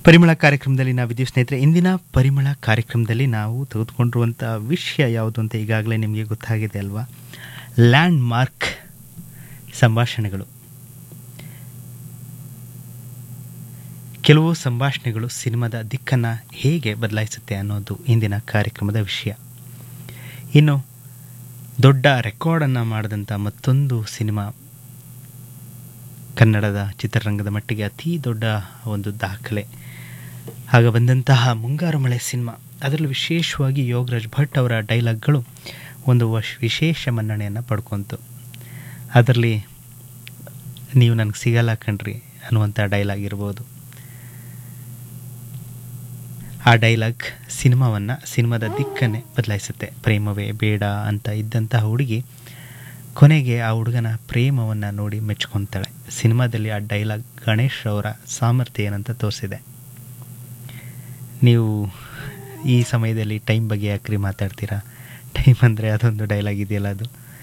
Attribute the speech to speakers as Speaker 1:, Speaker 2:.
Speaker 1: ಪರಿಮಳ ಕಾರ್ಯಕ್ರಮದಲ್ಲಿ ನಾವಿದ್ದೀವಿ ಸ್ನೇಹಿತರೆ ಇಂದಿನ ಪರಿಮಳ ಕಾರ್ಯಕ್ರಮದಲ್ಲಿ ನಾವು ತೆಗೆದುಕೊಂಡಿರುವಂಥ ವಿಷಯ ಯಾವುದು ಅಂತ ಈಗಾಗಲೇ ನಿಮಗೆ ಗೊತ್ತಾಗಿದೆ ಅಲ್ವಾ ಲ್ಯಾಂಡ್ ಮಾರ್ಕ್ ಸಂಭಾಷಣೆಗಳು ಕೆಲವು ಸಂಭಾಷಣೆಗಳು ಸಿನಿಮಾದ ದಿಕ್ಕನ್ನು ಹೇಗೆ ಬದಲಾಯಿಸುತ್ತೆ ಅನ್ನೋದು ಇಂದಿನ ಕಾರ್ಯಕ್ರಮದ ವಿಷಯ ಇನ್ನು ದೊಡ್ಡ ರೆಕಾರ್ಡನ್ನು ಮಾಡಿದಂಥ ಮತ್ತೊಂದು ಸಿನಿಮಾ ಕನ್ನಡದ ಚಿತ್ರರಂಗದ ಮಟ್ಟಿಗೆ ಅತಿ ದೊಡ್ಡ ಒಂದು ದಾಖಲೆ ಆಗ ಬಂದಂತಹ ಮುಂಗಾರು ಮಳೆ ಸಿನಿಮಾ ಅದರಲ್ಲೂ ವಿಶೇಷವಾಗಿ ಯೋಗರಾಜ್ ಭಟ್ ಅವರ ಡೈಲಾಗ್ಗಳು ಒಂದು ವಶ್ ವಿಶೇಷ ಮನ್ನಣೆಯನ್ನು ಪಡ್ಕೊತು ಅದರಲ್ಲಿ ನೀವು ನನಗೆ ಸಿಗಲ್ಲ ಕಣ್ರಿ ಅನ್ನುವಂಥ ಡೈಲಾಗ್ ಇರ್ಬೋದು ಆ ಡೈಲಾಗ್ ಸಿನಿಮಾವನ್ನು ಸಿನಿಮಾದ ದಿಕ್ಕನ್ನೇ ಬದಲಾಯಿಸುತ್ತೆ ಪ್ರೇಮವೇ ಬೇಡ ಅಂತ ಇದ್ದಂತಹ ಹುಡುಗಿ ಕೊನೆಗೆ ಆ ಹುಡುಗನ ಪ್ರೇಮವನ್ನು ನೋಡಿ ಮೆಚ್ಕೊತಾಳೆ ಸಿನಿಮಾದಲ್ಲಿ ಆ ಡೈಲಾಗ್ ಗಣೇಶ್ ಅವರ ಸಾಮರ್ಥ್ಯ ಏನಂತ ತೋರಿಸಿದೆ ನೀವು ಈ ಸಮಯದಲ್ಲಿ ಟೈಮ್ ಬಗ್ಗೆ ಯಾಕ್ರಿ ಮಾತಾಡ್ತೀರಾ ಟೈಮ್ ಅಂದರೆ ಅದೊಂದು ಡೈಲಾಗ್ ಇದೆಯಲ್ಲ ಅದು